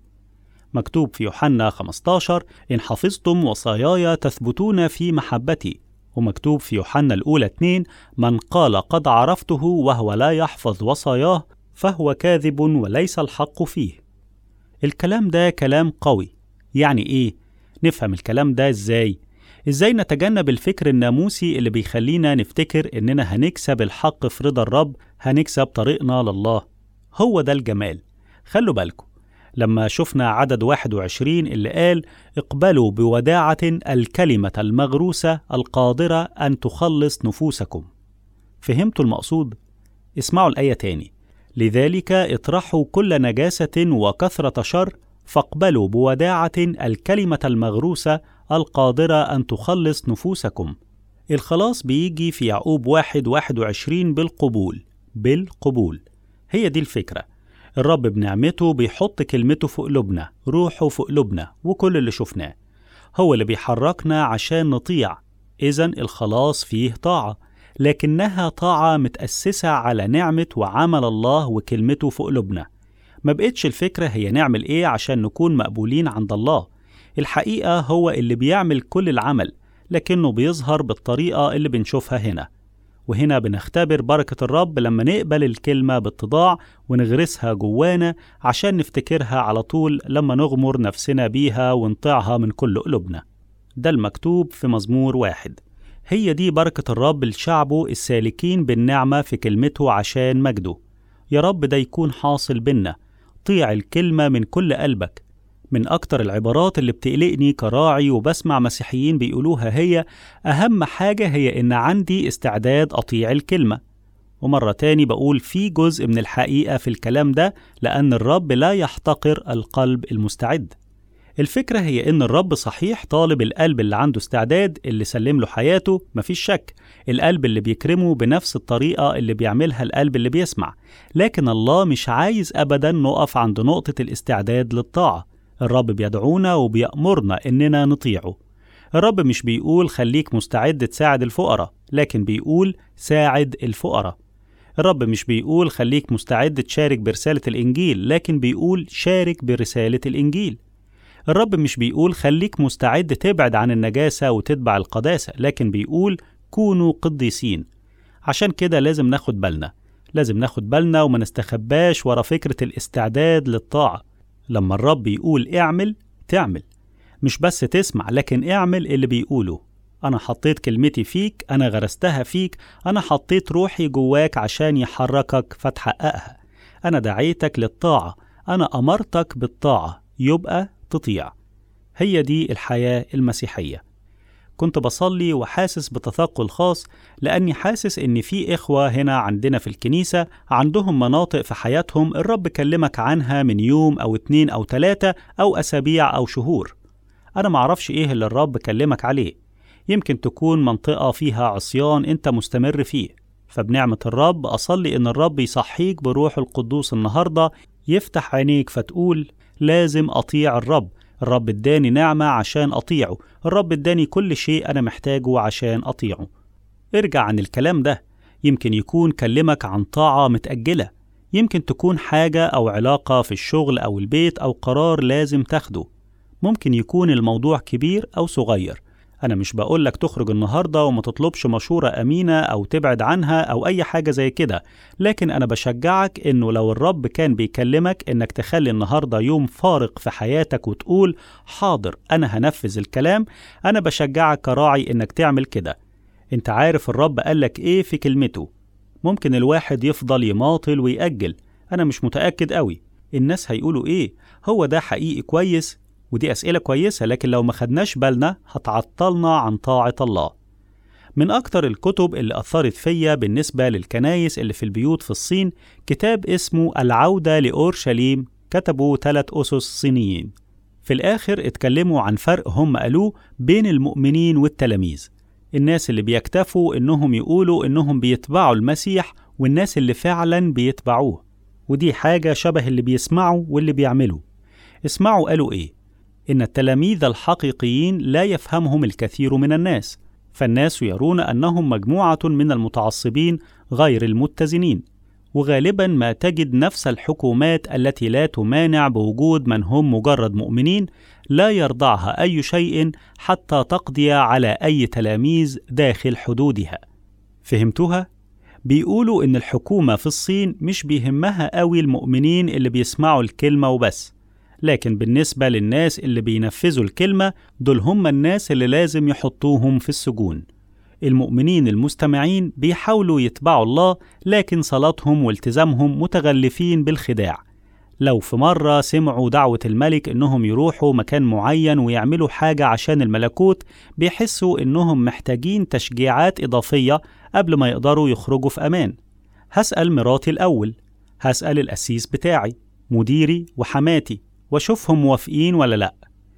مكتوب في يوحنا 15 إن حفظتم وصاياي تثبتون في محبتي ومكتوب في يوحنا الأولى 2 من قال قد عرفته وهو لا يحفظ وصاياه فهو كاذب وليس الحق فيه الكلام ده كلام قوي يعني ايه نفهم الكلام ده ازاي ازاي نتجنب الفكر الناموسي اللي بيخلينا نفتكر اننا هنكسب الحق في رضا الرب هنكسب طريقنا لله هو ده الجمال خلوا بالكم لما شفنا عدد 21 اللي قال اقبلوا بوداعة الكلمة المغروسة القادرة أن تخلص نفوسكم فهمتوا المقصود؟ اسمعوا الآية تاني لذلك اطرحوا كل نجاسة وكثرة شر فاقبلوا بوداعة الكلمة المغروسة القادرة أن تخلص نفوسكم. الخلاص بيجي في يعقوب واحد واحد وعشرين بالقبول بالقبول هي دي الفكرة الرب بنعمته بيحط كلمته في قلوبنا روحه في قلوبنا وكل اللي شفناه هو اللي بيحركنا عشان نطيع إذا الخلاص فيه طاعة لكنها طاعة متأسسة على نعمة وعمل الله وكلمته في قلوبنا ما بقتش الفكرة هي نعمل إيه عشان نكون مقبولين عند الله الحقيقة هو اللي بيعمل كل العمل لكنه بيظهر بالطريقة اللي بنشوفها هنا وهنا بنختبر بركة الرب لما نقبل الكلمة باتضاع ونغرسها جوانا عشان نفتكرها على طول لما نغمر نفسنا بيها ونطيعها من كل قلوبنا ده المكتوب في مزمور واحد هي دي بركة الرب لشعبه السالكين بالنعمة في كلمته عشان مجده يا رب ده يكون حاصل بينا طيع الكلمة من كل قلبك من أكتر العبارات اللي بتقلقني كراعي وبسمع مسيحيين بيقولوها هي أهم حاجة هي إن عندي استعداد أطيع الكلمة ومرة تاني بقول في جزء من الحقيقة في الكلام ده لأن الرب لا يحتقر القلب المستعد الفكرة هي إن الرب صحيح طالب القلب اللي عنده استعداد اللي سلم له حياته مفيش شك القلب اللي بيكرمه بنفس الطريقة اللي بيعملها القلب اللي بيسمع لكن الله مش عايز أبدا نقف عند نقطة الاستعداد للطاعة الرب بيدعونا وبيأمرنا إننا نطيعه الرب مش بيقول خليك مستعد تساعد الفقراء لكن بيقول ساعد الفقراء الرب مش بيقول خليك مستعد تشارك برسالة الإنجيل لكن بيقول شارك برسالة الإنجيل الرب مش بيقول خليك مستعد تبعد عن النجاسة وتتبع القداسة لكن بيقول كونوا قديسين عشان كده لازم ناخد بالنا لازم ناخد بالنا وما نستخباش ورا فكرة الاستعداد للطاعة لما الرب يقول اعمل تعمل مش بس تسمع لكن اعمل اللي بيقوله أنا حطيت كلمتي فيك أنا غرستها فيك أنا حطيت روحي جواك عشان يحركك فتحققها أنا دعيتك للطاعة أنا أمرتك بالطاعة يبقى تطيع هي دي الحياة المسيحية كنت بصلي وحاسس بتثقل خاص لأني حاسس إن في إخوة هنا عندنا في الكنيسة عندهم مناطق في حياتهم الرب كلمك عنها من يوم أو اتنين أو تلاتة أو أسابيع أو شهور أنا معرفش إيه اللي الرب كلمك عليه يمكن تكون منطقة فيها عصيان أنت مستمر فيه فبنعمة الرب أصلي إن الرب يصحيك بروح القدوس النهاردة يفتح عينيك فتقول لازم أطيع الرب الرب اداني نعمة عشان أطيعه الرب اداني كل شيء أنا محتاجه عشان أطيعه ارجع عن الكلام ده يمكن يكون كلمك عن طاعة متأجلة يمكن تكون حاجة أو علاقة في الشغل أو البيت أو قرار لازم تاخده ممكن يكون الموضوع كبير أو صغير أنا مش بقولك تخرج النهاردة وما تطلبش مشورة أمينة أو تبعد عنها أو أي حاجة زي كده لكن أنا بشجعك إنه لو الرب كان بيكلمك إنك تخلي النهاردة يوم فارق في حياتك وتقول حاضر أنا هنفذ الكلام أنا بشجعك كراعي إنك تعمل كده أنت عارف الرب قالك إيه في كلمته ممكن الواحد يفضل يماطل ويأجل أنا مش متأكد قوي الناس هيقولوا إيه هو ده حقيقي كويس ودي أسئلة كويسة لكن لو ما خدناش بالنا هتعطلنا عن طاعة الله من أكتر الكتب اللي أثرت فيا بالنسبة للكنايس اللي في البيوت في الصين كتاب اسمه العودة لأورشليم كتبه ثلاث أسس صينيين في الآخر اتكلموا عن فرق هم قالوه بين المؤمنين والتلاميذ الناس اللي بيكتفوا إنهم يقولوا إنهم بيتبعوا المسيح والناس اللي فعلا بيتبعوه ودي حاجة شبه اللي بيسمعوا واللي بيعملوا اسمعوا قالوا إيه إن التلاميذ الحقيقيين لا يفهمهم الكثير من الناس، فالناس يرون أنهم مجموعة من المتعصبين غير المتزنين، وغالبا ما تجد نفس الحكومات التي لا تمانع بوجود من هم مجرد مؤمنين لا يرضعها أي شيء حتى تقضي على أي تلاميذ داخل حدودها. فهمتوها؟ بيقولوا إن الحكومة في الصين مش بيهمها قوي المؤمنين اللي بيسمعوا الكلمة وبس، لكن بالنسبة للناس اللي بينفذوا الكلمة دول هم الناس اللي لازم يحطوهم في السجون المؤمنين المستمعين بيحاولوا يتبعوا الله لكن صلاتهم والتزامهم متغلفين بالخداع لو في مرة سمعوا دعوة الملك إنهم يروحوا مكان معين ويعملوا حاجة عشان الملكوت بيحسوا إنهم محتاجين تشجيعات إضافية قبل ما يقدروا يخرجوا في أمان هسأل مراتي الأول هسأل الأسيس بتاعي مديري وحماتي واشوفهم موافقين ولا لأ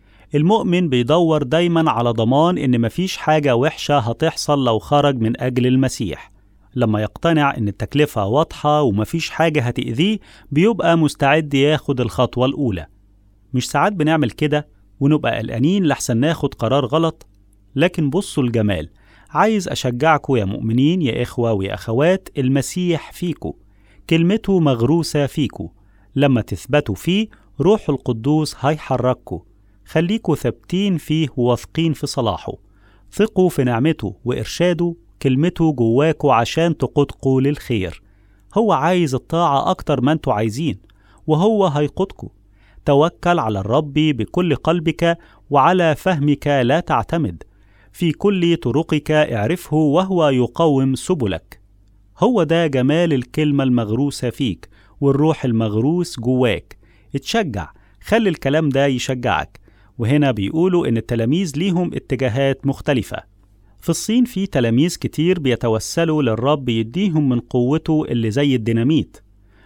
المؤمن بيدور دايما على ضمان إن مفيش حاجة وحشة هتحصل لو خرج من أجل المسيح لما يقتنع إن التكلفة واضحة ومفيش حاجة هتأذيه بيبقى مستعد ياخد الخطوة الأولى مش ساعات بنعمل كده ونبقى قلقانين لحسن ناخد قرار غلط لكن بصوا الجمال عايز أشجعكوا يا مؤمنين يا إخوة ويا أخوات المسيح فيكو كلمته مغروسة فيكو لما تثبتوا فيه روح القدوس هيحرككوا خليكوا ثابتين فيه وواثقين في صلاحه ثقوا في نعمته وإرشاده كلمته جواكوا عشان تقودكوا للخير هو عايز الطاعة أكتر ما انتوا عايزين وهو هيقودكوا توكل على الرب بكل قلبك وعلى فهمك لا تعتمد في كل طرقك اعرفه وهو يقوم سبلك هو ده جمال الكلمة المغروسة فيك والروح المغروس جواك اتشجع خلي الكلام ده يشجعك وهنا بيقولوا إن التلاميذ ليهم اتجاهات مختلفة في الصين في تلاميذ كتير بيتوسلوا للرب يديهم من قوته اللي زي الديناميت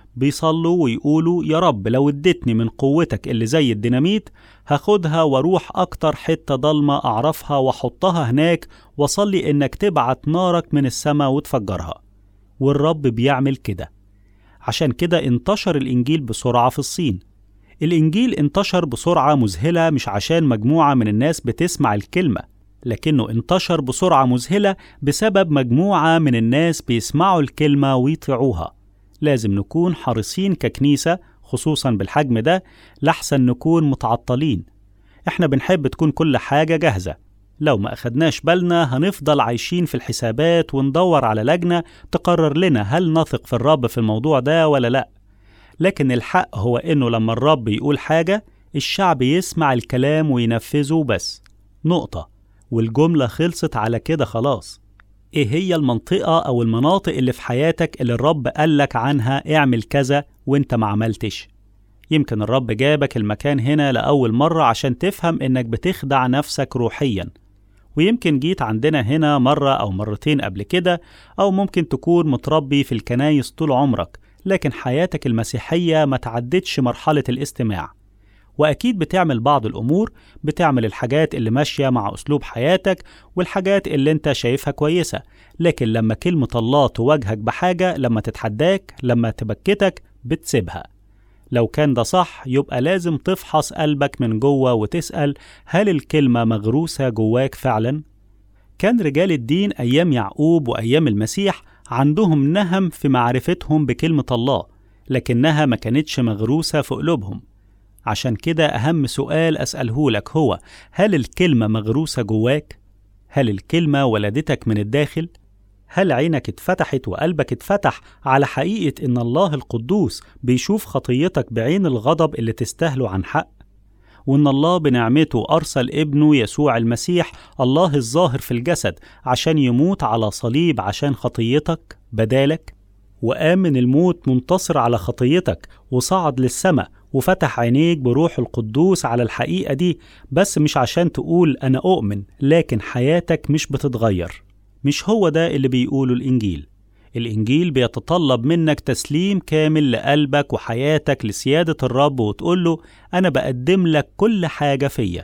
بيصلوا ويقولوا يا رب لو اديتني من قوتك اللي زي الديناميت هاخدها واروح اكتر حتة ضلمة اعرفها واحطها هناك واصلي انك تبعت نارك من السماء وتفجرها والرب بيعمل كده عشان كده انتشر الانجيل بسرعة في الصين الانجيل انتشر بسرعة مذهلة مش عشان مجموعة من الناس بتسمع الكلمة لكنه انتشر بسرعة مذهلة بسبب مجموعة من الناس بيسمعوا الكلمة ويطيعوها لازم نكون حريصين ككنيسة خصوصا بالحجم ده لحسن نكون متعطلين احنا بنحب تكون كل حاجة جاهزة لو ما أخدناش بالنا هنفضل عايشين في الحسابات وندور على لجنة تقرر لنا هل نثق في الرب في الموضوع ده ولا لأ لكن الحق هو إنه لما الرب يقول حاجة الشعب يسمع الكلام وينفذه بس نقطة والجملة خلصت على كده خلاص ايه هي المنطقة أو المناطق اللي في حياتك اللي الرب قالك عنها اعمل كذا وانت ما عملتش يمكن الرب جابك المكان هنا لأول مرة عشان تفهم إنك بتخدع نفسك روحيا ويمكن جيت عندنا هنا مرة أو مرتين قبل كده أو ممكن تكون متربي في الكنايس طول عمرك لكن حياتك المسيحية ما تعدتش مرحلة الاستماع وأكيد بتعمل بعض الأمور بتعمل الحاجات اللي ماشية مع أسلوب حياتك والحاجات اللي أنت شايفها كويسة لكن لما كلمة الله تواجهك بحاجة لما تتحداك لما تبكتك بتسيبها لو كان ده صح يبقى لازم تفحص قلبك من جوه وتسأل هل الكلمة مغروسة جواك فعلا؟ كان رجال الدين أيام يعقوب وأيام المسيح عندهم نهم في معرفتهم بكلمة الله لكنها ما كانتش مغروسة في قلوبهم عشان كده أهم سؤال أسأله لك هو هل الكلمة مغروسة جواك؟ هل الكلمة ولدتك من الداخل؟ هل عينك اتفتحت وقلبك اتفتح على حقيقة إن الله القدوس بيشوف خطيتك بعين الغضب اللي تستاهله عن حق؟ وإن الله بنعمته أرسل ابنه يسوع المسيح الله الظاهر في الجسد عشان يموت على صليب عشان خطيتك بدالك؟ وقام من الموت منتصر على خطيتك وصعد للسماء وفتح عينيك بروح القدوس على الحقيقة دي بس مش عشان تقول أنا أؤمن لكن حياتك مش بتتغير مش هو ده اللي بيقوله الإنجيل الإنجيل بيتطلب منك تسليم كامل لقلبك وحياتك لسيادة الرب وتقول له أنا بقدم لك كل حاجة فيا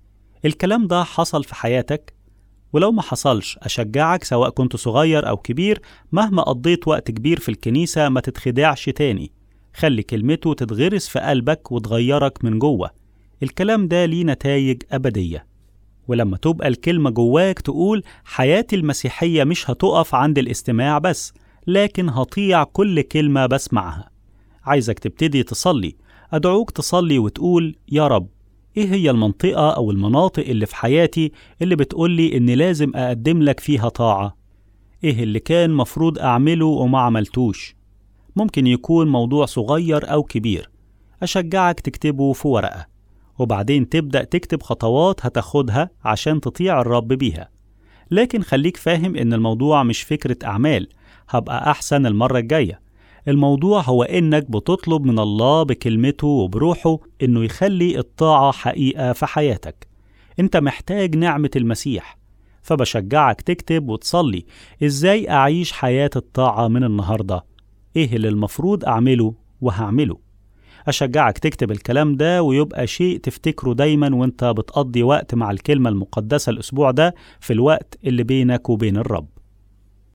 الكلام ده حصل في حياتك ولو ما حصلش أشجعك سواء كنت صغير أو كبير مهما قضيت وقت كبير في الكنيسة ما تتخدعش تاني خلي كلمته تتغرس في قلبك وتغيرك من جوه الكلام ده ليه نتائج أبدية ولما تبقى الكلمة جواك تقول حياتي المسيحية مش هتقف عند الاستماع بس لكن هطيع كل كلمة بسمعها عايزك تبتدي تصلي أدعوك تصلي وتقول يا رب إيه هي المنطقة أو المناطق اللي في حياتي اللي بتقولي إني لازم أقدم لك فيها طاعة إيه اللي كان مفروض أعمله وما عملتوش ممكن يكون موضوع صغير أو كبير أشجعك تكتبه في ورقة وبعدين تبدأ تكتب خطوات هتاخدها عشان تطيع الرب بيها لكن خليك فاهم إن الموضوع مش فكرة أعمال هبقى أحسن المرة الجاية الموضوع هو إنك بتطلب من الله بكلمته وبروحه إنه يخلي الطاعة حقيقة في حياتك أنت محتاج نعمة المسيح فبشجعك تكتب وتصلي إزاي أعيش حياة الطاعة من النهاردة إيه اللي المفروض أعمله وهعمله أشجعك تكتب الكلام ده ويبقى شيء تفتكره دايما وانت بتقضي وقت مع الكلمة المقدسة الأسبوع ده في الوقت اللي بينك وبين الرب